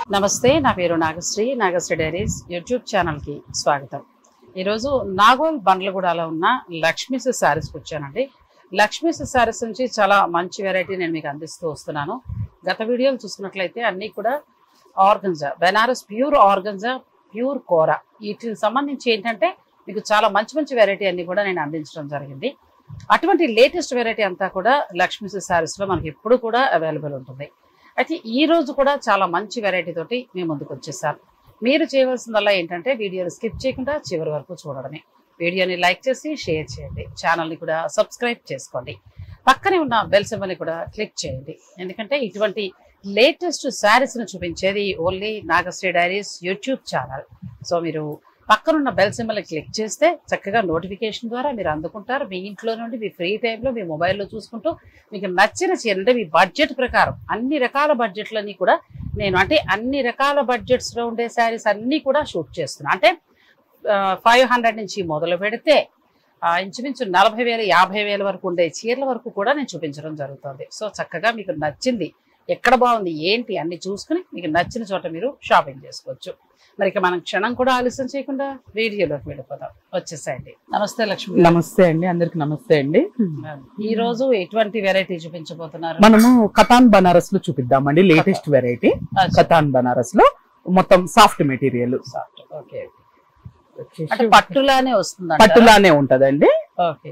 నమస్తే నా పేరు నాగశ్రీ నాగశ్రీ డైరీస్ యూట్యూబ్ ఛానల్కి స్వాగతం ఈరోజు నాగోల్ బండ్లగూడలో ఉన్న లక్ష్మీస్ శారీస్కి వచ్చానండి లక్ష్మీస్ శారీస్ నుంచి చాలా మంచి వెరైటీ నేను మీకు అందిస్తూ వస్తున్నాను గత వీడియోలు చూసుకున్నట్లయితే అన్నీ కూడా organza Banaras pure organza pure కోర వీటికి సంబంధించి ఏంటంటే మీకు చాలా మంచి మంచి వెరైటీ అన్ని కూడా నేను అందించడం జరిగింది అటువంటి లేటెస్ట్ వెరైటీ అంతా కూడా లక్ష్మీస్ శారీస్లో మనకి ఎప్పుడు కూడా అవైలబుల్ ఉంటుంది అయితే ఈ రోజు కూడా చాలా మంచి వెరైటీ తోటి మేము ముందుకు వచ్చేసాను మీరు చేయవలసిందల్లా ఏంటంటే వీడియోని స్కిప్ చేయకుండా చివరి వరకు చూడడమే వీడియోని లైక్ చేసి షేర్ చేయండి ఛానల్ని కూడా సబ్స్క్రైబ్ చేసుకోండి పక్కనే ఉన్న బెల్ సింబల్ని కూడా క్లిక్ చేయండి ఎందుకంటే ఇటువంటి లేటెస్ట్ శారీస్ను చూపించేది only Nagasri diaries YouTube channel so మీరు పక్కనున్న బెల్ సింబల్ని క్లిక్ చేస్తే చక్కగా నోటిఫికేషన్ ద్వారా మీరు అందుకుంటారు మీ ఇంట్లో నుండి మీ ఫ్రీ టైంలో మీ మొబైల్లో చూసుకుంటూ మీకు నచ్చిన చీర అంటే మీ బడ్జెట్ ప్రకారం అన్ని రకాల బడ్జెట్లన్నీ కూడా నేను అంటే అన్ని రకాల బడ్జెట్స్లో ఉండే శారీస్ అన్నీ కూడా షూట్ చేస్తున్నాను అంటే ఫైవ్ హండ్రెడ్ నుంచి మొదలు పెడితే ఆ, ఇంచుమించు నలభై వేలు యాభై వేల వరకు ఉండే చీరల వరకు కూడా నేను చూపించడం జరుగుతుంది సో చక్కగా మీకు నచ్చింది ఎక్కడ బాగుంది ఏంటి అన్ని చూసుకుని మీకు నచ్చిన చోట మీరు షాపింగ్ చేసుకోవచ్చు మరి ఇక మనం క్షణం కూడా ఆలస్యం చేయకుండా వీడియోలోకి వెళ్ళిపోదాం వచ్చేసేయండి నమస్తే లక్ష్మి గారు. నమస్తే అండి అందరికి నమస్తే అండి ఈ రోజు ఎటువంటి వెరైటీ చూపించబోతున్నారు మనము కతాన్ బనారస్ లో చూపిద్దామండి లేటెస్ట్ వెరైటీ అచ్చా. కతాన్ బనారస్ లో మొత్తం సాఫ్ట్ మెటీరియల్ సాఫ్ట్ ఓకే అంటే పట్టులానే వస్తుంది పట్టులానే ఉంటదండి ఓకే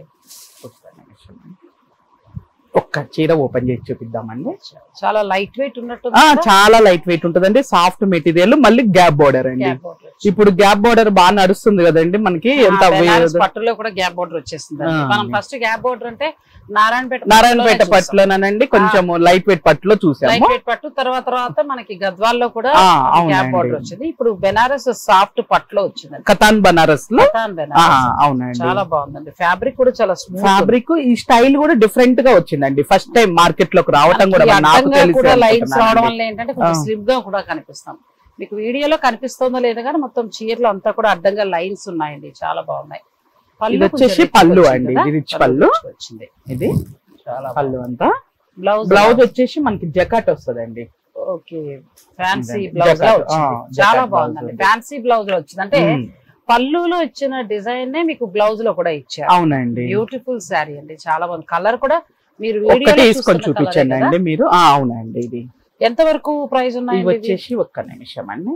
ఒక్క చీర ఓపెన్ చేసి చూపిద్దామండి చాలా లైట్ వెయిట్ ఉన్నట్టు ఆ చాలా లైట్ వెయిట్ ఉంటదండి సాఫ్ట్ మెటీరియల్ మళ్ళీ గ్యాప్ బోర్డర్ అండి ఇప్పుడు గ్యాప్ బోర్డర్ బాగా నడుస్తుంది కదండి మనకి ఎంత పట్టులో కూడా గ్యాప్ బోర్డర్ వచ్చేస్తుంది ఆ. మనం ఫస్ట్ గ్యాప్ బోర్డర్ అంటే నారాయణపేట నారాయణపేట పట్టులోనండి కొంచెం లైట్ వెయిట్ పట్టులో చూసాము లైట్ వెయిట్ పట్టు తర్వాత తర్వాత మనకి గద్వాల్లో కూడా ఆ, గ్యాప్ అవునండి. బోర్డర్ వచ్చింది ఇప్పుడు బెనారస్ సాఫ్ట్ పట్టులో వచ్చింది కతాన్ బనారస్ లో కతాన్ ఆ, బెనారస్ అవునండి చాలా బాగుందండి ఫ్యాబ్రిక్ కూడా చాలా స్మూత్ ఫ్యాబ్రిక్ ఈ స్టైల్ కూడా డిఫరెంట్ గా వచ్చిందండి ఫస్ట్ టైం మార్కెట్ లోకి రావటం కూడా మరి నాకు అడ్డంగా తెలిసి కూడా లైన్స్ రావడం అనుకుంటున్నానండి. వల్ల ఏంటంటే కొంచెం ఆ. స్లిమ్ గా కూడా కనిపిస్తాం మీకు వీడియోలో కనిపిస్తుందో లేదో కానీ మొత్తం చీరలు అంతా కూడా అడ్డంగా లైన్స్ ఉన్నాయండి చాలా బాగున్నాయి పళ్ళు ఇది కొంచెం వచ్చేసి rich పళ్ళు వచ్చింది అండి. కదా? ఇది rich పళ్ళు. rich వచ్చింది ఇది చాలా పళ్ళు అంతా బ్లౌజ్ బ్లౌజ్ వచ్చేసి మనకి జకాట్ వస్తుందండి ఓకే ఫ్యాన్సీ ఇదండి. బ్లౌజ్ లా జకాట్. వచ్చింది ఆ, చాలా జకాట్ బాగుందండి బ్లౌజ్ ఫ్యాన్సీ బ్లౌజ్ లో వచ్చింది అంటే ఉమ్, పళ్ళులో ఇచ్చిన డిజైన్ నే మీకు బ్లౌజ్ లో కూడా ఇచ్చారు అవునండి బ్యూటిఫుల్ శారీ అండి చాలా బాగుంది కలర్ కూడా మీరు ఒక్కటి వీడియోలో తీసుకొని చూస్తున్న colour చూపించండి ఏ కదా? అండి మీరు ఆ, అవునండి ఇది ఎంత వరకు ప్రైస్ ఇవి ఉన్నాయి వచ్చేసి ఒక్క నిమిషం అండి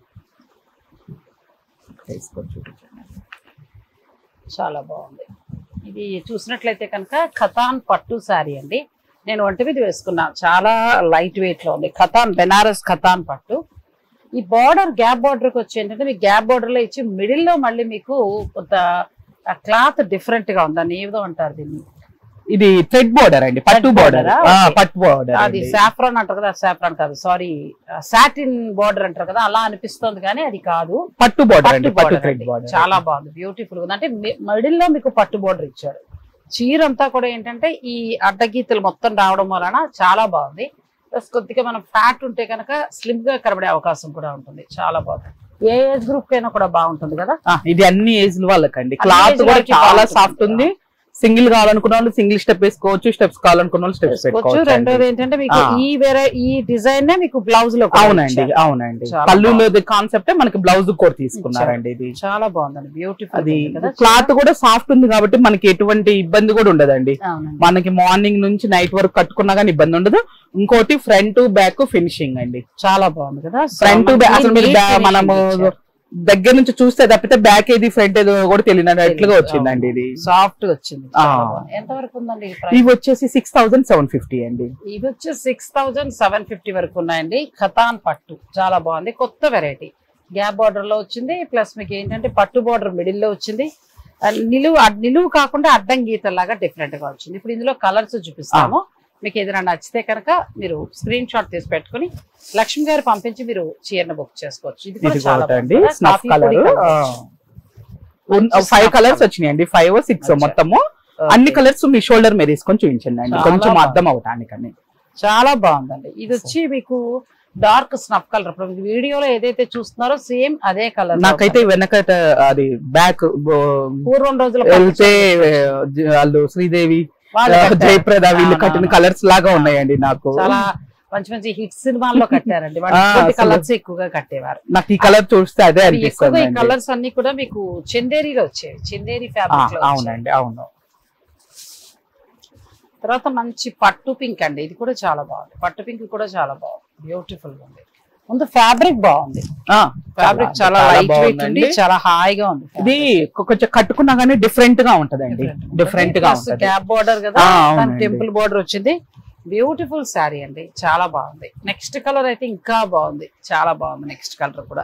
తీసుకొని చూపించండి చాలా బాగుంది ఇది చూసినట్లయితే కనుక ఖతాన్ పట్టు శారీ అండి నేను ఒంటి మీద వేసుకున్నా చాలా లైట్ వెయిట్ లో ఉంది ఖతాన్ బెనారస్ ఖతాన్ పట్టు ఈ బార్డర్ గ్యాప్ బార్డర్ కి వచ్చి ఏంటంటే మీకు గ్యాప్ బార్డర్ లో ఇచ్చి మిడిల్ లో మళ్ళీ మీకు కొంత క్లాత్ డిఫరెంట్ గా ఉంది దాన్ని ఏ విధం అంటారు దీన్ని ఇది థ్రెడ్ బోర్డర్ అండి పట్టు Thread బోర్డర్ border ఆ? Okay. పట్టు బోర్డర్ అది సాఫ్రాన్ అంటారు కదా సాఫ్రాన్ కాదు సారీ సాటిన్ బార్డర్ అంటారు కదా అలా అనిపిస్తుంది కానీ అది కాదు పట్టు బోర్డర్ పట్టు అండి పట్టు border థ్రెడ్ అండి. బోర్డర్ చాలా బాగుంది బ్యూటిఫుల్ గా అంటే మిడిల్ లో మీకు పట్టు బోర్డర్ ఇచ్చారు చీర అంతా కూడా ఏంటంటే ఈ అడ్డగీతలు మొత్తం రావడం వలన చాలా బాగుంది ప్లస్ కొద్దిగా మనం ఫ్యాట్ ఉంటే కనుక స్లిమ్ గా కనబడే అవకాశం కూడా ఉంటుంది చాలా బాగుంది ఏ ఏజ్ గ్రూప్ కైనా కూడా బాగుంటుంది కదా ఆ, ఇది అన్ని ఏజ్ వాళ్ళకండి అన్ని క్లాత్ age కూడా వాళ్ళకి చాలా బాగుంటుంది. సాఫ్ట్ ఉంది సింగిల్ కావాలనుకున్న వాళ్ళు సింగిల్ స్టెప్ వేసుకోవచ్చు స్టెప్స్ కావాలనుకున్న వాళ్ళు స్టెప్స్ వేసుకోవచ్చు రెండోది ఏంటంటే మీకు ఆ. ఈ వేరే ఈ డిజైన్ నే మీకు బ్లౌజ్ లో కూడా అవునండి ఇచ్చారు. అవునండి చాలా పళ్ళులో కాన్సెప్ట్ మనకి బ్లౌజ్ కూడా తీసుకున్నారండి ఇది చాలా బాగుందండి బ్యూటిఫుల్ అది క్లాత్ కూడా సాఫ్ట్ ఉంది కాబట్టి మనకి ఎటువంటి ఇబ్బంది కూడా ఉండదండి అవునండి మనకి మార్నింగ్ నుంచి నైట్ వరకు కట్టుకున్నా కానీ ఇబ్బంది ఉండదు ఇంకోటి ఫ్రంట్ బ్యాక్ ఫినిషింగ్ అండి చాలా బాగుంది కదా ఫ్రంట్ అసలు మీరు బ్యా- మనము దగ్గర నుంచి చూస్తే తప్పితే బ్యాక్ ఏది ఫ్రంట్ ఏదో కూడా తెలియనట్లుగా వచ్చిందండి ఇది సాఫ్ట్ వచ్చింది ఆ. ఎంత వరకు ఉందండి ఈ price? ఇవి వచ్చేసి సిక్స్ థౌసండ్ సెవెన్ ఫిఫ్టీ అండి ఇవి వచ్చి సిక్స్ థౌజండ్ సెవెన్ ఫిఫ్టీ వరకు ఉన్నాయండి ఖతాన్ పట్టు చాలా బాగుంది కొత్త వెరైటీ గ్యాప్ బార్డర్ లో వచ్చింది ప్లస్ మీకు ఏంటంటే పట్టు బార్డర్ మిడిల్ లో వచ్చింది ఆ నిలువు అడ్- నిలువు కాకుండా అడ్డం గీతలాగా డిఫరెంట్ గా వచ్చింది ఇప్పుడు ఇందులో కలర్స్ చూపిస్తాము మీకు ఏదైనా నచ్చితే కనుక మీరు స్క్రీన్ షాట్ తీసి పెట్టుకుని లక్ష్మి గారు పంపించి మీరు చీరను బుక్ చేసుకోవచ్చు ఇది కూడా ఇది చాలా ఒకటి అండి బాగుంది కదా? స్నఫ్ కాఫీ కలర్ పొడి combination. మంచి ఫైవ్ snuff కలర్స్ colour. వచ్చినాయండి ఫైవ్ సిక్స్ అచ్చా. మొత్తము Okay. అన్ని కలర్స్ మీ షోల్డర్ మీద తీసుకొని చూపించండి అండి చాలా కొంచెం బాగుంది. అర్థం అవటానికని చాలా బాగుందండి ఇది వచ్చి మీకు డార్క్ స్నఫ్ కలర్ ఇప్పుడు మీకు వీడియోలో ఏదైతే చూస్తున్నారో సేమ్ అదే కలర్ నాకైతే వెనకట అది బ్యాక్ పూర్వం రోజుల వెళ్తే వాళ్ళు శ్రీదేవి వాళ్ళు కట్టారు. జయప్రద వీళ్ళు అవునవును. కట్టిన కలర్స్ లాగా ఉన్నాయండి నాకు చాలా మంచి మంచి హిట్ సినిమాల్లో కట్టారండి ఆ, అసలు- కలర్స్ ఎక్కువగా కట్టేవారు నాకు ఈ కలర్ చూస్తే అదే అవి ఎక్కువగా అనిపిస్తుంది ఈ కలర్స్ అన్ని కూడా మీకు చందేరిలో వచ్చేవి చందేరి ఫ్యాబ్రిక్ లో వచ్చేవి. అవునండి అవును తర్వాత మంచి పట్టు పింక్ అండి ఇది కూడా చాలా బాగుంది పట్టు పింక్ కూడా చాలా బాగుంది బ్యూటిఫుల్ గా ఉంది ముందు ఫ్యాబ్రిక్ బాగుంది ఆ, ఫ్యాబ్రిక్ చాలా చాలా లైట్ వెయిట్ బాగుందండి. ఉంది చాలా హాయిగా ఉంది ఇది కొంచెం కట్టుకున్నా గానీ డిఫరెంట్ గా ఉంటదండి డిఫరెంట్ గా ఉంటది క్యాప్ బార్డర్ కదా ఆ, అవునండి. టెంపుల్ బార్డర్ వచ్చింది బ్యూటిఫుల్ శారీ అండి చాలా బాగుంది నెక్స్ట్ కలర్ అయితే ఇంకా బాగుంది చాలా బాగుంది నెక్స్ట్ కలర్ కూడా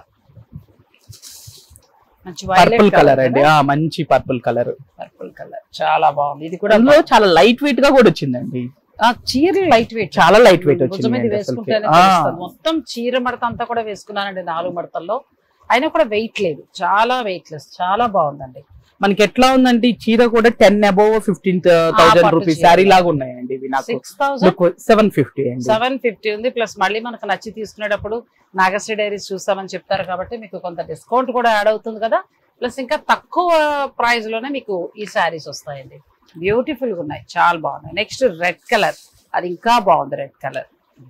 మంచి పర్పుల్ కలర్ అండి ఆ మంచి పర్పుల్ కలర్ పర్పుల్ కలర్ చాలా బాగుంది ఇది కూడా అందులో చాలా లైట్ వెయిట్ గా కూడా వచ్చిందండి ఆ చీర లైట్ వెయిట్ చాలా లైట్ వెయిట్ భుజం మీద వచ్చింది వేసుకుంటేనే ఆ. తెలుస్తుంది. మొత్తం చీర మడత అంతా కూడా వేసుకున్నానండి నాలుగు మడతల్లో అయినా కూడా వెయిట్ లేదు చాలా వెయిట్ లెస్ చాలా బాగుందండి మనకి ఎట్లా ఉందంటే ఈ చీర కూడా టెన్ అబోవ్ ఫిఫ్టీన్ థౌసండ్ పట్టు రూపీస్ చీర. శారీ లాగా ఉన్నాయండి ఇవి నాకు సిక్స్ థౌసండ్ సెవెన్ ఫిఫ్టీ అండి సెవెన్ ఫిఫ్టీ ఉంది ప్లస్ మళ్ళీ మనకు నచ్చి తీసుకునేటప్పుడు నాగశ్రీ డైరీస్ చూస్తామని చెప్తారు కాబట్టి మీకు కొంత డిస్కౌంట్ కూడా యాడ్ అవుతుంది కదా ప్లస్ ఇంకా తక్కువ ప్రైస్ లోనే మీకు ఈ శారీస్ వస్తాయండి బ్యూటిఫుల్ గా ఉన్నాయి చాలా బాగున్నాయి నెక్స్ట్ రెడ్ కలర్ అది ఇంకా బాగుంది రెడ్ కలర్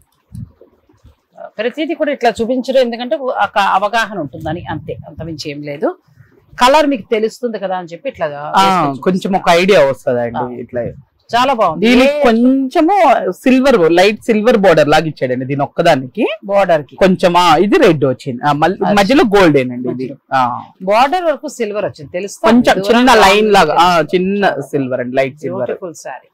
ప్రతిదీ కూడా ఇట్లా చూపించడం ఎందుకంటే ఒక అవగాహన ఉంటుందని అంతే అంతమించి ఏం లేదు కలర్ మీకు తెలుస్తుంది కదా అని చెప్పి ఇట్లా ఆ, వేసుకొని కొంచెం చూపిస్తున్నా. ఒక ఐడియా వస్తుందండి ఇట్లా చాలా బాగుంది దీనికి కొంచెము సిల్వర్ లైట్ సిల్వర్ బోర్డర్ లాగా ఇచ్చాడండి దీని ఒక్కదానికి బార్డర్ కి కొంచెం ఆ, ఇది రెడ్ వచ్చింది ఆ, మల్- అది. మధ్యలో గోల్డెన్ అండి ఇది ఆ, బార్డర్ వరకు సిల్వర్ వచ్చింది తెలుస్తుంది కొంచెం చిన్న దూరంగా లైన్ ఉంది లాగా ఆ, తెలుస్తుంది. చిన్న సిల్వర్ అండి లైట్ సిల్వర్ బ్యూటిఫుల్ శారీ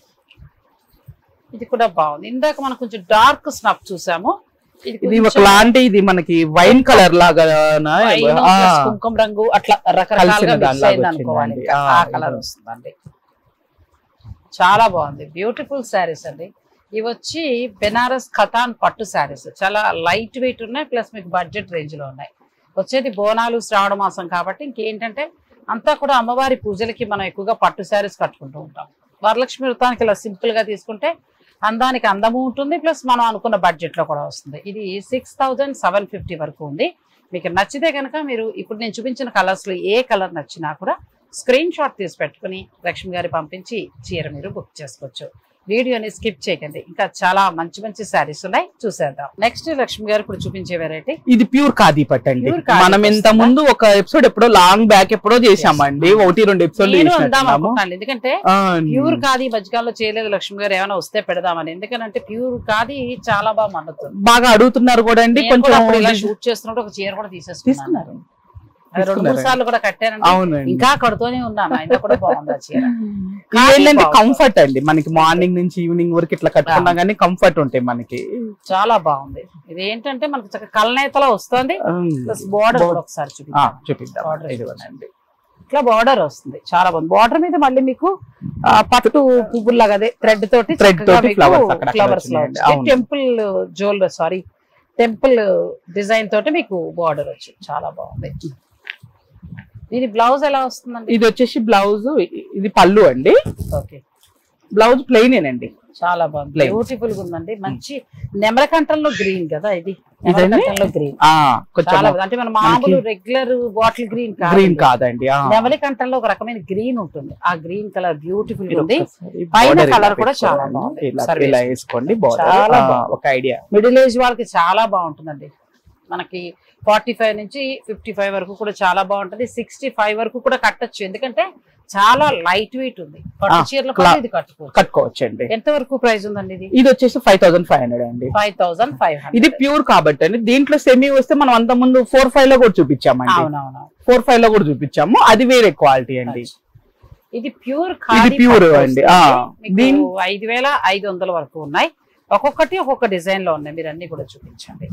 ఇది కూడా బాగుంది ఇందాక మనం కొంచెం డార్క్ స్నఫ్ చూసాము ఇది కొంచెం ఒకలాంటి ఇది మనకి వైన్ కలర్ లాగా పైన ఆ, plus కుంకుమ రంగు అట్లా రకరకాలుగా కలిసిన మిక్స్ దానిలాగా అయింది అనుకోవాలి వచ్చిందండి. ఇంకా. ఆ, ఆ కలర్ ఇది. వస్తుందండి చాలా బాగుంది బ్యూటిఫుల్ శారీస్ అండి ఇవి వచ్చి బెనారస్ ఖతాన్ పట్టు శారీస్ చాలా లైట్ వెయిట్ ఉన్నాయి ప్లస్ మీకు బడ్జెట్ రేంజ్ లో ఉన్నాయి వచ్చేది బోనాలు శ్రావణ మాసం కాబట్టి ఇంకేంటంటే అంతా కూడా అమ్మవారి పూజలకి మనం ఎక్కువగా పట్టు శారీస్ కట్టుకుంటూ ఉంటాం వరలక్ష్మి వృత్తానికి ఇలా సింపుల్ గా తీసుకుంటే అందానికి అందము ఉంటుంది ప్లస్ మనం అనుకున్న బడ్జెట్ లో కూడా వస్తుంది ఇది సిక్స్ థౌజండ్ సెవెన్ ఫిఫ్టీ వరకు ఉంది మీకు నచ్చితే కనుక మీరు ఇప్పుడు నేను చూపించిన కలర్స్ లో ఏ కలర్ నచ్చినా కూడా స్క్రీన్ షాట్ తీసి పెట్టుకుని లక్ష్మి గారి పంపించి చీర మీరు బుక్ చేసుకోవచ్చు వీడియోని స్కిప్ చేయకండి ఇంకా చాలా మంచి మంచి శారీస్ ఉన్నాయి చూసేద్దాం నెక్స్ట్ లక్ష్మి గారు ఇప్పుడు చూపించే వెరైటీ ఇది ప్యూర్ ఖాదీ పట్టు అండి Pure ఖాదీ మనం ఇంత వస్తుందా? ముందు ఒక ఎపిసోడ్ ఎప్పుడో లాంగ్ బ్యాక్ ఎప్పుడో చేసామండి ఒకటి రెండు ఎపిసోడ్ నేను అందాం అనుకుంటాను ఎందుకంటే ప్యూర్ ప్యూర్ కాది ఈ మధ్యకాలంలో చేయలేదు లక్ష్మి గారు ఏమైనా వస్తే పెడదామని ఎందుకంటే ప్యూర్ కాది చాలా బాగా మండుతుంది బాగా అడుగుతున్నారు కూడా అండి నేను కూడా అప్పుడు ఇలా కొంచెం షూట్ చేస్తున్నప్పుడు ఒక చీర కూడా తీసేసుకున్నాను తీసుకున్నారు అది రెండు మూడు తీసుకున్నారా? సార్లు కూడా కట్టానండి అవునండి ఇంకా కడుతూనే ఉన్నాను అయినా కూడా బాగుంది ఆ చీర ఇది ఖాదీ ఏంటంటే బాగుంది. కంఫర్ట్ అండి మనకి మార్నింగ్ నుంచి ఈవినింగ్ వరకు ఇట్లా కట్టుకున్నా గానీ కంఫర్ట్ ఉంటాయి మనకి చాలా బాగుంది ఇది ఏంటంటే మనకి చక్కగా కలనేతలో వస్తుంది ప్లస్ బార్డర్ కూడా ఒకసారి ఆ, చూపిస్తాను చూపిద్దాం Border ఇదిగోనండి ఇట్లా బార్డర్ వస్తుంది చాలా బాగుంది బార్డర్ మీద మళ్ళీ మీకు ఆ, పట్టు పువ్వులాగా అదే థ్రెడ్ తోటి Thread తోటి flowers అక్కడక్కడ ఫ్లవర్స్ లో వచ్చినాయండి. అవును. Temple jewellery sorry temple design తోటి మీకు బార్డర్ వచ్చింది చాలా బాగుంది దీని బ్లౌజ్ ఎలా వస్తుందండి ఇది వచ్చేసి బ్లౌజ్ ఇది పళ్ళు అండి ఓకే బ్లౌజ్ ప్లెయినేనండి చాలా బాగుంది Plain. బ్యూటిఫుల్ గా ఉందండి మంచి నెమలకంఠంలో గ్రీన్ కదా ఇది ఇదండి? నెమలకంఠంలో గ్రీన్ ఆ చాలా కొంచెం బాగుంది. అంటే మన మామూలు రెగ్యులర్ బాటిల్ గ్రీన్ గ్రీన్ కాదండి ఆ. నెమలికంఠంలో ఒక రకమైన గ్రీన్ ఉంటుంది ఆ గ్రీన్ కలర్ బ్యూటిఫుల్ మీరు ఉంది ఒక్కసారి పైన border ఇలా colour కూడా చాలా పెట్టుకోండి. బాగుంది. ఇలా Service. ఇలా వేసుకోండి border. చాలా ఆ, బాగుంది. ఒక ఐడియా మిడిల్ ఏజ్ వాళ్ళకి చాలా బాగుంటుందండి మనకి ఫార్టీ ఫైవ్ నుంచి ఫిఫ్టీ ఫైవ్ వరకు కూడా చాలా బాగుంటుంది సిక్స్టీ ఫైవ్ వరకు కూడా కట్టొచ్చు ఎందుకంటే చాలా లైట్ వెయిట్ ఉంది పట్టు ఆ, చీరల cla- పైన ఇది కట్టుకోవచ్చు కట్టుకోవచ్చు అండి ఎంత వరకు ప్రైస్ ఉందండి ఇది ఇది వచ్చేసి ఫైవ్ థౌసండ్ ఫైవ్ హండ్రెడ్ అండి ఫైవ్ థౌసండ్ ఫైవ్ ఇది ప్యూర్ కాబట్టి అండి దీంట్లో సెమీ వస్తే మనం అంత ముందు ఫోర్ ఫైవ్ లో కూడా చూపించామండి అవునవును ఫోర్ ఫైవ్ లో కూడా చూపించాము అది వేరే క్వాలిటీ అండి ఇది ప్యూర్ ఇది pure అండి. ఆ, దీని దీని- ఐదు వేల ఐదు వందల వరకు ఉన్నాయి ఒక్కొక్కటి ఒక్కొక్క డిజైన్ లో ఉన్నాయి మీరు అన్ని కూడా చూపించండి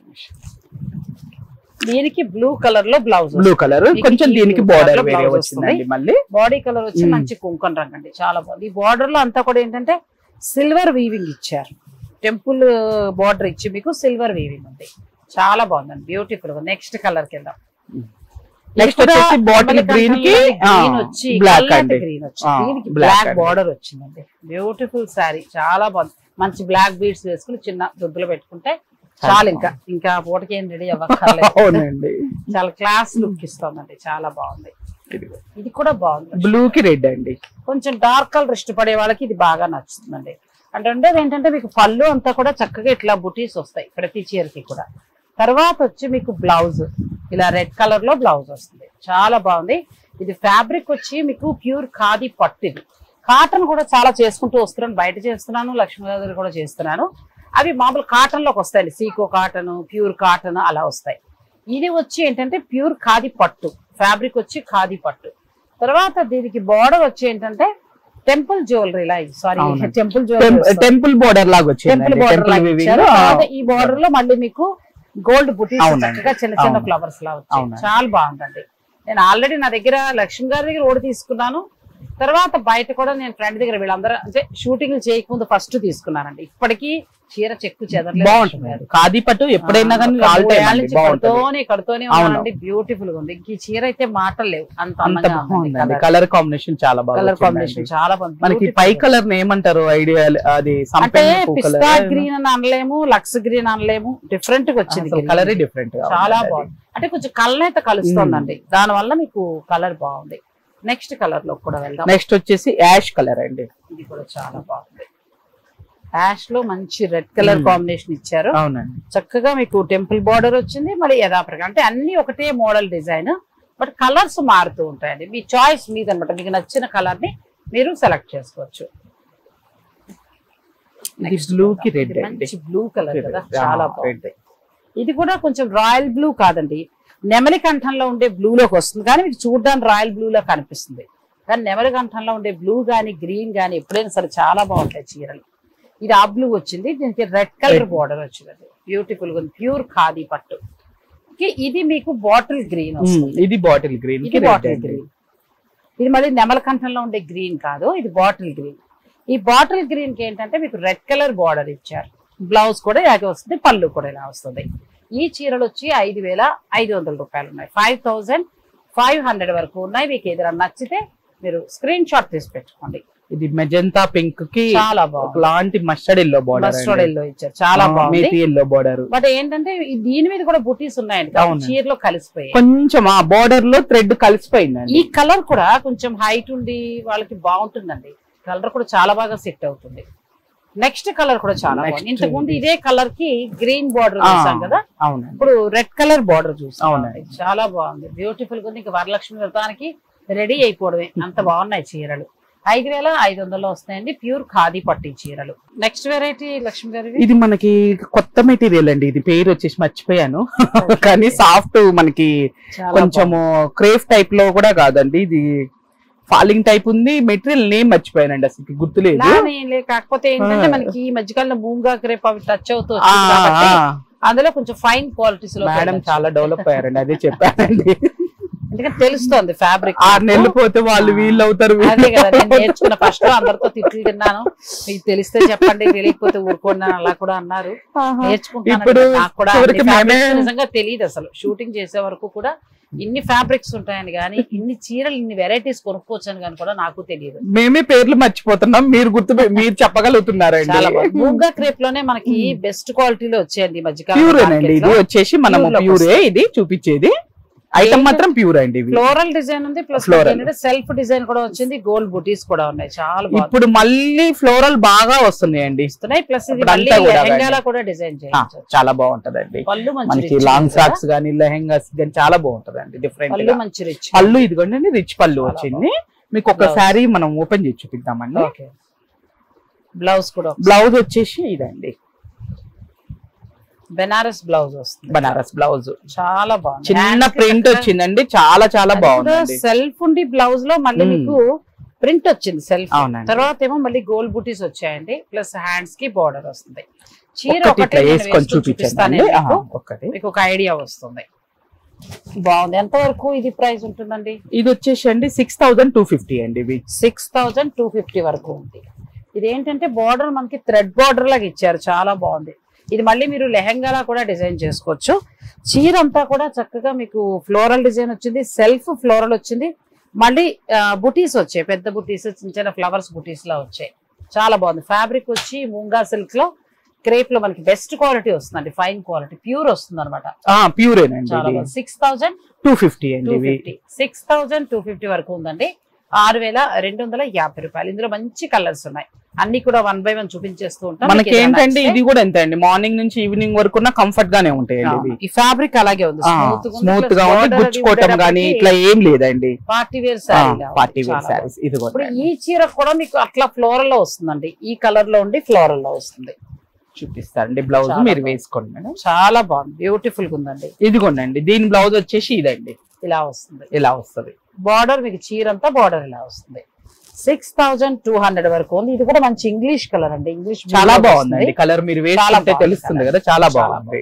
దీనికి బ్లూ కలర్ లో బ్లౌజ్ బ్లూ కలర్ మీకు కొంచెం ఈ దీనికి blue బార్డర్ colour వేరే blouse వచ్చిందండి వస్తుంది. మళ్ళీ బాడీ కలర్ వచ్చి మ్మ్. మంచి కుంకం రంగు అండి చాలా బాగుంది ఈ బార్డర్ లో అంతా కూడా ఏంటంటే సిల్వర్ వీవింగ్ ఇచ్చారు టెంపుల్ బార్డర్ ఇచ్చి మీకు సిల్వర్ వీవింగ్ ఉంది చాలా బాగుందండి బ్యూటిఫుల్ నెక్స్ట్ కలర్ కింద నెక్స్ట్ వచ్చేసి బాటిల్ గ్రీన్ కి గ్రీన్ వచ్చి బ్లాక్ అండి గ్రీన్ వచ్చి ఆ, దీనికి black బ్లాక్ అండి. బార్డర్ వచ్చిందండి బ్యూటిఫుల్ శారీ చాలా బాగుంది మంచి బ్లాక్ బీడ్స్ వేసుకుని చిన్న దుద్దులు పెట్టుకుంటే చాలు ఇంకా ఇంకా పూటకి ఏం రెడీ అవ్వక్కర్లేదు అవునండి చాలా క్లాస్ లుక్ ఇస్తుందండి చాలా బాగుంది ఇది కూడా బాగుంది బ్లూ కి రెడ్ అండి కొంచెం డార్క్ కలర్ ఇష్టపడే వాళ్ళకి ఇది బాగా నచ్చుతుందండి అండ్ రెండోది ఏంటంటే మీకు పళ్ళు అంతా కూడా చక్కగా ఇట్లా బుటీస్ వస్తాయి ప్రతి చీరకి కూడా తర్వాత వచ్చి మీకు బ్లౌజ్ ఇలా రెడ్ కలర్ లో బ్లౌజ్ వస్తుంది చాలా బాగుంది ఇది ఫ్యాబ్రిక్ వచ్చి మీకు ప్యూర్ ఖాదీ పట్టు ఇది కాటన్ కూడా చాలా చేసుకుంటూ వస్తున్నాను బయట చేస్తున్నాను లక్ష్మీ దగ్గర కూడా చేస్తున్నాను అవి మామూలు కాటన్ లోకి వస్తాయండి సీకో కాటన్ ప్యూర్ కాటన్ అలా వస్తాయి ఇది వచ్చి ఏంటంటే ప్యూర్ ఖాదీ పట్టు ఫ్యాబ్రిక్ వచ్చి ఖాదీ పట్టు తర్వాత దీనికి బార్డర్ వచ్చి ఏంటంటే టెంపుల్ జ్యువెలరీ లా సారీ అవునండి. టెంపుల్ జ్యువెలరీ టెంపుల్ బోర్డర్ లాగా వచ్చింది టెంపుల్ బార్డర్ లాగా ఇచ్చారు తర్వాత ఈ బార్డర్ లో మళ్ళీ మీకు గోల్డ్ బుటీస్ అవునండి. చక్కగా చిన్న చిన్న అవును. ఫ్లవర్స్ లా వచ్చాయి అవునండి. చాలా బాగుందండి నేను ఆల్రెడీ నా దగ్గర లక్ష్మి గారి దగ్గర ఓడి తీసుకున్నాను తర్వాత బయట కూడా నేను ఫ్రెండ్ దగ్గర వీళ్ళందరూ అంటే షూటింగ్ చేయకముందు ఫస్ట్ తీసుకున్నానండి ఇప్పటికీ చీర చెక్కు చెదరలేదు లక్ష్మి గారు. బాగుంటుంది ఖాదీ పట్టు ఎప్పుడైనా కానీ ఒక ఆల్ మూడు టైమ్ ఏళ్ల అండి నుంచి బాగుంటుంది కడుతూనే కడుతూనే అవును. ఉన్నానండి బ్యూటిఫుల్ గా ఉంది ఇంక ఈ చీర అయితే మాటలు లేవు అంత అంత అందంగా బాగుందండి కలర్ కాంబినేషన్ చాలా బాగా కలర్ వచ్చిందండి. కాంబినేషన్ చాలా బాగుంది మనకి Beautiful పై గా. కలర్ ఏమంటారు ఐడియా అది అంటే సంపెంగ పూ పిస్తా colour. గ్రీన్ అని అనలేము లక్స్ గ్రీన్ అనలేము డిఫరెంట్ గా వచ్చింది అసలు green. కలర్ డిఫరెంట్ చాలా బాగుంది అంటే కొంచెం కలర్ అయితే కలుస్తుందండి దాని వల్ల మీకు కలర్ బాగుంది నెక్స్ట్ కలర్ లో కూడా వెళ్దాం నెక్స్ట్ వచ్చేసి యాష్ కలర్ అండి ఇది కూడా చాలా బాగుంది యాష్ లో మంచి రెడ్ కలర్ Hmm. కాంబినేషన్ ఇచ్చారు అవునండి చక్కగా మీకు టెంపుల్ బార్డర్ వచ్చింది మళ్ళీ యథాప్రకారం అంటే అన్ని ఒకటే మోడల్ డిజైన్ బట్ కలర్స్ మారుతూ ఉంటాయండి మీ చాయిస్ మీద అనమాట మీకు నచ్చిన కలర్ ని మీరు సెలెక్ట్ చేసుకోవచ్చు ఇది బ్లూ కి రెడ్ ఇది అండి మంచి బ్లూ కలర్ కదా Red. చాలా Ah, బాగుంది ఇది కూడా కొంచెం రాయల్ బ్లూ కాదండి నెమలి కంఠంలో ఉండే బ్లూ లోకి వస్తుంది కానీ మీకు చూడడానికి రాయల్ బ్లూ లా కనిపిస్తుంది కానీ నెమలి కంఠంలో ఉండే బ్లూ గానీ గ్రీన్ గానీ ఎప్పుడైనా సరే చాలా బాగుంటాయి చీరలు ఇది ఆ బ్లూ వచ్చింది దీనికి రెడ్ కలర్ Red. బార్డర్ వచ్చింది బ్యూటిఫుల్ గా ఉంది ప్యూర్ ఖాదీ పట్టు ఓకే, ఇది మీకు బాటిల్ గ్రీన్ ఉమ్, వస్తుంది ఇది బాటిల్ గ్రీన్ కి ఇది రెడ్ బాటిల్ అండి గ్రీన్ ఇది మళ్ళీ నెమల కంఠంలో ఉండే గ్రీన్ కాదు ఇది బాటిల్ గ్రీన్ ఈ బాటిల్ గ్రీన్ కి ఏంటంటే మీకు రెడ్ కలర్ బార్డర్ ఇచ్చారు బ్లౌజ్ కూడా ఇలాగే వస్తుంది పళ్ళు కూడా ఇలా వస్తుంది ఈ చీరలు వచ్చి ఐదు వేల ఐదు వందల రూపాయలు ఉన్నాయి ఫైవ్ థౌజండ్ ఫైవ్ హండ్రెడ్ వరకు ఉన్నాయి మీకు ఏదైనా నచ్చితే మీరు స్క్రీన్ షాట్ తీసి పెట్టుకోండి ఇది మెజంతా పింక్ కి చాలా బాగుంది ఒకలాంటి mustard yellow mustard border yellow ఇచ్చారు చాలా బాగుంది మేతి ఎల్లో బార్డర్ బట్ ఏంటంటే ఈ దీని మీద కూడా బుటీస్ ఉన్నాయండి అవును. చీరలో కలిసిపోయాయి కొంచెం ఆ బార్డర్ లో థ్రెడ్ కలిసిపోయిందండి ఈ కలర్ కూడా కొంచెం హైట్ ఉండి వాళ్ళకి బాగుంటుందండి కలర్ కూడా చాలా బాగా సెట్ అవుతుంది నెక్స్ట్ కలర్ కూడా చాలా Next బాగుంది ఇంతకు ముందు ఇది. ఇదే కలర్ కి గ్రీన్ బార్డర్ ఆ, చూసాం కదా అవునండి ఇప్పుడు రెడ్ కలర్ బార్డర్ చూసాం అవునండి. చాలా బాగుంది బ్యూటిఫుల్ గా ఉంది ఇంకా వరలక్ష్మి వ్రతానికి రెడీ అయిపోవడమే అంత బాగున్నాయి చీరలు ఐదు వేల ఐదు వందలు వస్తాయండి ప్యూర్ ఖాదీ పట్టు ఈ చీరలు నెక్స్ట్ వెరైటీ లక్ష్మి గారి ఇది మనకి కొత్త మెటీరియల్ అండి ఇది పేరు వచ్చేసి మర్చిపోయాను కానీ సాఫ్ట్ మనకి కొంచెము క్రేఫ్ టైప్ లో కూడా కాదండి ఇది ఫాలింగ్ టైప్ ఉంది మెటీరియల్ నేమ్ మర్చిపోయానండి అసలు గుర్తులేదు కాకపోతే ఏంటంటే ఆ. మనకి ఈ మధ్యకాలంలో మూంగా క్రేప్ అవి టచ్ అవుతూ ఆ, వచ్చింది కాబట్టి ఆ, అందులో కొంచెం ఫైన్ క్వాలిటీస్ లో మేడం వెళ్ళొచ్చు. చాలా డెవలప్ అయ్యారండి అదే చెప్పానండి ఎందుకంటే తెలుస్తోంది ఫ్యాబ్రిక్ ఆరు నెలలు పోతే వాళ్ళు వీళ్ళు అవుతారు వీళ్ళు అదే కదా నేను నేర్చుకున్న ఫస్ట్ అందరితో తిట్లు తిన్నాను మీకు తెలిస్తే చెప్పండి తెలియకపోతే ఊరుకోండి అని అలా కూడా అన్నారు నేర్చుకుంటున్నాను ఇప్పుడు కదా, నాకు కూడా చివరికి అన్ని fabrics మేమే- నిజంగా తెలియదు అసలు షూటింగ్ చేసే వరకు కూడా ఇన్ని ఫ్యాబ్రిక్స్ ఉంటాయని కానీ ఇన్ని చీరలు ఇన్ని వెరైటీస్ కొనుక్కోవచ్చు అని కానీ కూడా నాకు తెలియదు మేమే పేర్లు మర్చిపోతున్నాం మీరు గుర్తు మీరు చెప్పగలుగుతున్నారండి చాలా బాగుంది మూంగా క్రేప్ లోనే మనకి బెస్ట్ క్వాలిటీలో వచ్చాయండి ఈ మధ్యకాలం ప్యూర్ అండి ఇది వచ్చేసి మనము Pure లోకి ప్యూరే ఇది చూపించేది ఐటమ్ మాత్రం ప్యూర్ అండి ఇవి ఫ్లోరల్ డిజైన్ ఉంది ప్లస్ Floral. సెల్ఫ్ డిజైన్ కూడా వచ్చింది గోల్డ్ బుటీస్ కూడా ఉన్నాయి చాలా బాగుంది ఇప్పుడు మళ్ళీ ఫ్లోరల్ బాగా వస్తున్నాయండి వస్తున్నాయి ప్లస్ ఇది ఇప్పుడు మళ్ళీ అంతా కూడా లెహంగాలా కూడా డిజైన్ ఆ, చేయొచ్చు చాలా బాగుంటదండి పళ్ళు మంచి మనకి rich లాంగ్ ఉంది కదా. ఫ్రాక్స్ గానీ లెహెంగాస్ గానీ చాలా బాగుంటదండి డిఫరెంట్ పళ్ళు మంచి రిచ్ పళ్ళు ఇదిగోండి రిచ్ పళ్ళు చాలా వచ్చింది మీకు ఒక Blouse. శారీ మనం ఓపెన్ చేసి చూపిద్దామండి ఓకే బ్లౌజ్ కూడా బ్లౌజ్ వచ్చేసి ఇదండి బెనారస్ బ్లౌజ్ వస్తుంది బనారస్ బ్లౌజ్ చాలా బాగుంది చిన్న ప్రింట్ వచ్చిందండి చాలా చాలా బాగుందండి సెల్ఫ్ ఉండి బ్లౌజ్ లో మళ్ళీ మ్మ్. మీకు ప్రింట్ వచ్చింది సెల్ఫ్ అవునండి తర్వాత ఏమో మళ్ళీ గోల్డ్ బుటీస్ వచ్చాయండి ప్లస్ హ్యాండ్స్ కి బార్డర్ వస్తుంది చీర ఒక్కటి ఒకటే ఇట్లా నేను వేసుకొని వేసుకొని చూపిస్తాను చూపించండి మీకు. ఒక్కటి మీకు ఒక ఐడియా వస్తుంది బాగుంది ఎంత వరకు ఇది ప్రైస్ ఉంటుందండి ఇది వచ్చేసి అండి సిక్స్ థౌసండ్ టూ ఫిఫ్టీ అండి ఇవి సిక్స్ థౌజండ్ టూ ఫిఫ్టీ వరకు ఉంది ఇది ఏంటంటే బార్డర్ మనకి థ్రెడ్ బార్డర్ లాగా ఇచ్చారు చాలా బాగుంది ఇది మళ్ళీ మీరు లెహంగాలా కూడా డిజైన్ చేసుకోవచ్చు చీర అంతా కూడా చక్కగా మీకు ఫ్లోరల్ డిజైన్ వచ్చింది సెల్ఫ్ ఫ్లోరల్ వచ్చింది మళ్ళీ బుటీస్ వచ్చాయి పెద్ద బుటీస్ చిన్న చిన్న ఫ్లవర్స్ బుటీస్ లా వచ్చాయి చాలా బాగుంది ఫ్యాబ్రిక్ వచ్చి మూంగా సిల్క్ లో క్రేప్ లో మనకి బెస్ట్ క్వాలిటీ వస్తుందండి ఫైన్ క్వాలిటీ ప్యూర్ వస్తుంది అనమాట ప్యూరేనండి చాలా బాగుంది సిక్స్ థౌజండ్ టూ ఫిఫ్టీ అండి టూ ఇవి fifty six thousand two fifty వరకు ఉందండి ఆరు వేల రెండు వందల యాభై రూపాయలు ఇందులో మంచి కలర్స్ ఉన్నాయి అన్ని కూడా వన్ బై వన్ చూపించేస్తూ ఉంటాం మనకి మీకు ఏదైనా ఏంటంటే నచ్చితే- ఇది కూడా ఎంత అండి మార్నింగ్ నుంచి ఈవినింగ్ వరకు కంఫర్ట్ గానే ఉంటాయండి అవును. ఇవి ఈ ఫ్యాబ్రిక్ అలాగే ఉంది స్మూత్ గా ఉంది గుచ్చుకోవటం గానీ ఇట్లా ఏం లేదండి party wear sari party wear saris ఇది ఇప్పుడు కూడా ఈ చీర కూడా మీకు అట్లా ఫ్లోరల్ లో వస్తుందండి ఈ కలర్ లో ఉండి ఫ్లోరల్ లో వస్తుంది చూపిస్తారండి బ్లౌజ్ చాలా మీరు బాగుంది. వేసుకోండి మేడం చాలా బాగుంది బ్యూటిఫుల్ గా ఉందండి ఇదిగోండి దీని బ్లౌజ్ వచ్చేసి ఇదండి ఇలా వస్తుంది ఇలా వస్తది బార్డర్ మీకు చీర అంతా బార్డర్ ఇలా వస్తుంది సిక్స్ థౌజండ్ టూ హండ్రెడ్ వరకు ఉంది ఇది కూడా మంచి ఇంగ్లీష్ కలర్ అండి ఇంగ్లీష్ చాలా బాగుందండి కలర్ మీరు వేసుకుంటే బాగుంది తెలుస్తుంది colour. కదా చాలా చాలా బాగుంది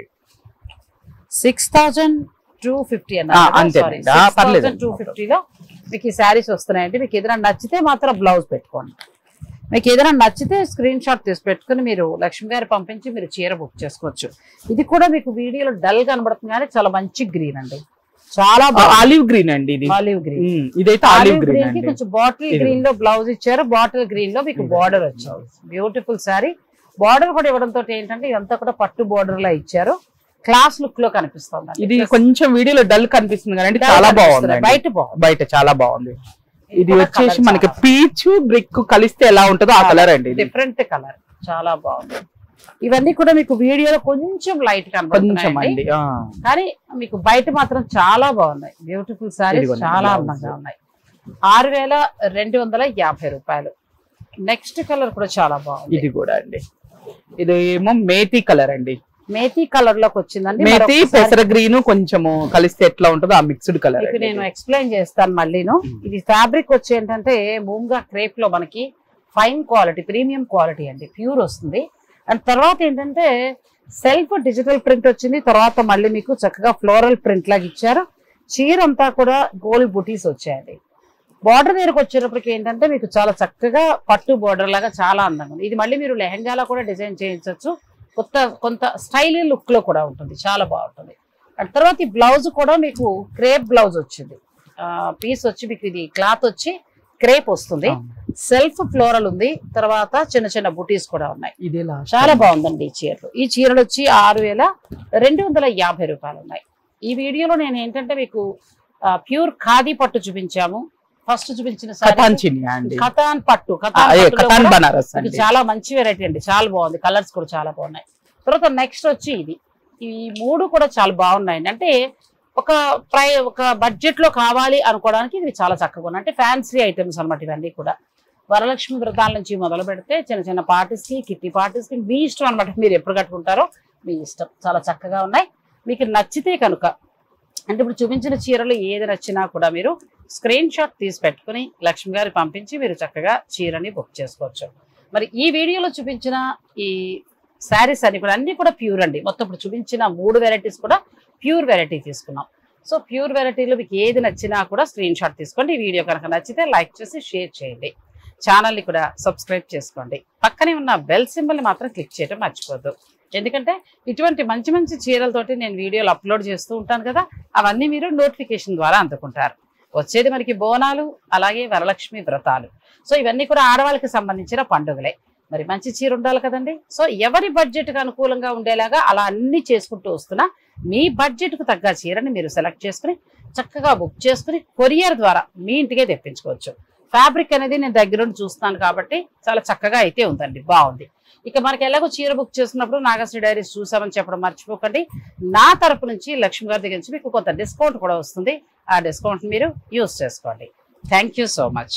సిక్స్ థౌజండ్ టూ ఫిఫ్టీ ఆ, అంతేనండి. ఆ, పర్లేదండి. టూ ఫిఫ్టీలో మీకు ఈ శారీస్ వస్తున్నాయండి మీకు ఏదైనా నచ్చితే మాత్రం బ్లౌజ్ పెట్టుకోండి మీకు ఏదైనా నచ్చితే స్క్రీన్ షాట్ తీసి పెట్టుకుని మీరు లక్ష్మి గారు పంపించి మీరు చీర బుక్ చేసుకోవచ్చు ఇది కూడా మీకు వీడియోలో డల్ కనబడుతుంది కానీ చాలా మంచి గ్రీన్ అండి చాలా ఆలివ్ గ్రీన్ అండి ఇది ఆలివ్ గ్రీన్ ఉమ్, ఇదైతే ఆలివ్ ఆలివ్ గ్రీన్ గ్రీన్ కి అండి కొంచెం బాటిల్ ఇది. గ్రీన్ లో బ్లౌజ్ ఇచ్చారు బాటిల్ గ్రీన్ లో మీకు ఇది. బార్డర్ వచ్చింది బ్యూటిఫుల్ సారీ బార్డర్ కూడా ఇవ్వడంతో ఏంటంటే ఇదంతా కూడా పట్టు బార్డర్ లా ఇచ్చారు క్లాస్ లుక్ లో కనిపిస్తుంది ఇది కొంచెం వీడియోలో డల్ కనిపిస్తుంది కానీ చాలా బాగుంది బయట బాగుంది బయట చాలా బాగుంది ఇది కూడా వచ్చేసి colour మనకి చాలా పీచ్ బ్రిక్ కలిస్తే ఎలా ఉంటుందో ఆ కలర్ అండి ఇది డిఫరెంట్ కలర్ చాలా బాగుంది ఇవన్నీ కూడా మీకు వీడియోలో కొంచెం లైట్ కొంచెం కనబడుతున్నాయి అండి ఆ. కానీ మీకు బయట మాత్రం చాలా బాగున్నాయి బ్యూటిఫుల్ సారీస్ ఇదిగోండి, చాలా blouse. అందంగా ఉన్నాయి ఆరు వేల రెండు వందల యాభై రూపాయలు నెక్స్ట్ కలర్ కూడా చాలా బాగుంది ఇది కూడా అండి ఇది ఏమో మేతి కలర్ అండి మేతి కలర్ లోకి వచ్చిందండి మేతి మరొకసారి పెసర గ్రీన్ కొంచెము కలిస్తే ఎట్లా ఉంటుందో ఆ మిక్స్డ్ కలర్ మీకు నేను ఎక్స్ప్లెయిన్ చేస్తాను మళ్ళీను ఇది ఫ్యాబ్రిక్ వచ్చి ఏంటంటే మూంగా క్రేప్ లో మనకి ఫైన్ క్వాలిటీ ప్రీమియం క్వాలిటీ అండి ప్యూర్ వస్తుంది అండ్ తర్వాత ఏంటంటే సెల్ఫ్ డిజిటల్ ప్రింట్ వచ్చింది తర్వాత మళ్ళీ మీకు చక్కగా ఫ్లోరల్ ప్రింట్ లాగా ఇచ్చారు చీర అంతా కూడా గోల్డ్ బుటీస్ వచ్చాయండి బార్డర్ దగ్గరకు వచ్చేటప్పటికి ఏంటంటే మీకు చాలా చక్కగా పట్టు బార్డర్ లాగా చాలా అందంగా ఉంది ఇది మళ్ళీ మీరు లెహంగాలో కూడా డిజైన్ చేయించవచ్చు కొత్త కొంత స్టైల్ లుక్ లో కూడా ఉంటుంది చాలా బాగుంటుంది అండ్ తర్వాత ఈ బ్లౌజ్ కూడా మీకు క్రేప్ బ్లౌజ్ వచ్చింది పీస్ వచ్చి మీకు ఇది క్లాత్ వచ్చి క్రేప్ వస్తుంది సెల్ఫ్ ఫ్లోరల్ ఉంది తర్వాత చిన్న చిన్న బుటీస్ కూడా ఉన్నాయి ఇది చాలా బాగుందండి ఈ చీరలు ఈ చీరలు వచ్చి ఆరు వేల రెండు వందల యాభై రూపాయలు ఉన్నాయి ఈ వీడియోలో నేను ఏంటంటే మీకు ప్యూర్ ఖాదీ పట్టు చూపించాము ఫస్ట్ చూపించిన కథాన్ సారీ చినియా అండి కథాన్ పట్టు ఆ, కథాన్ అదే పట్టులో కథాన్ కూడా బనారస్ ఇది అండి చాలా మంచి వెరైటీ అండి చాలా బాగుంది కలర్స్ కూడా చాలా బాగున్నాయి తర్వాత నెక్స్ట్ వచ్చి ఇది ఈ మూడు కూడా చాలా బాగున్నాయండి అంటే ఒక ప్రై ఒక బడ్జెట్ లో కావాలి అనుకోవడానికి ఇది చాలా చక్కగా ఉన్నాయి అంటే ఫ్యాన్సీ ఐటమ్స్ అన్నమాట ఇవన్నీ కూడా వరలక్ష్మి వ్రతాల నుంచి మొదలు పెడితే చిన్న చిన్న పార్టీస్ కి కిట్టి పార్టీస్ కి మీ ఇష్టం అనమాట మీరు ఎప్పుడు కట్టుకుంటారో మీ ఇష్టం చాలా చక్కగా ఉన్నాయి మీకు నచ్చితే కనుక అంటే ఇప్పుడు చూపించిన చీరలు ఏది నచ్చినా కూడా మీరు స్క్రీన్ షాట్ తీసి పెట్టుకుని లక్ష్మి గారి పంపించి మీరు చక్కగా చీరని బుక్ చేసుకోవచ్చు మరి ఈ వీడియోలో చూపించిన ఈ శారీస్ అన్ని కూడా అన్ని కూడా ప్యూర్ అండి మొత్తం ఇప్పుడు చూపించిన మూడు వెరైటీస్ కూడా ప్యూర్ వెరైటీ తీసుకున్నాం సో ప్యూర్ వెరైటీలో మీకు ఏది నచ్చినా కూడా స్క్రీన్ షాట్ తీసుకోండి ఈ వీడియో కనుక నచ్చితే లైక్ చేసి షేర్ చేయండి ఛానల్ని కూడా సబ్స్క్రైబ్ చేసుకోండి పక్కనే ఉన్న బెల్ సింబల్ని మాత్రం క్లిక్ చేయడం మర్చిపోద్దు ఎందుకంటే ఇటువంటి మంచి మంచి చీరలతోటి నేను వీడియోలు అప్లోడ్ చేస్తూ ఉంటాను కదా అవన్నీ మీరు నోటిఫికేషన్ ద్వారా అందుకుంటారు వచ్చేది మనకి బోనాలు అలాగే వరలక్ష్మి వ్రతాలు సో ఇవన్నీ కూడా ఆడవాళ్ళకి సంబంధించిన పండుగలే మరి మంచి చీర ఉండాలి కదండి సో ఎవరి బడ్జెట్కి అనుకూలంగా ఉండేలాగా అలా అన్ని చేసుకుంటూ వస్తున్నా మీ బడ్జెట్కు తగ్గ చీరని మీరు సెలెక్ట్ చేసుకుని చక్కగా బుక్ చేసుకుని కొరియర్ ద్వారా మీ ఇంటికే తెప్పించుకోవచ్చు ఫ్యాబ్రిక్ అనేది నేను దగ్గరుండి చూస్తున్నాను కాబట్టి చాలా చక్కగా అయితే ఉందండి బాగుంది ఇక మనకి ఎలాగో చీర బుక్ చేసుకున్నప్పుడు నాగశ్రీ డైరీస్ చూసామని చెప్పడం మర్చిపోకండి నా తరపు నుంచి లక్ష్మి గారి దగ్గర నుంచి మీకు కొంత డిస్కౌంట్ కూడా వస్తుంది ఆ డిస్కౌంట్ మీరు యూస్ చేసుకోండి థ్యాంక్ సో మచ్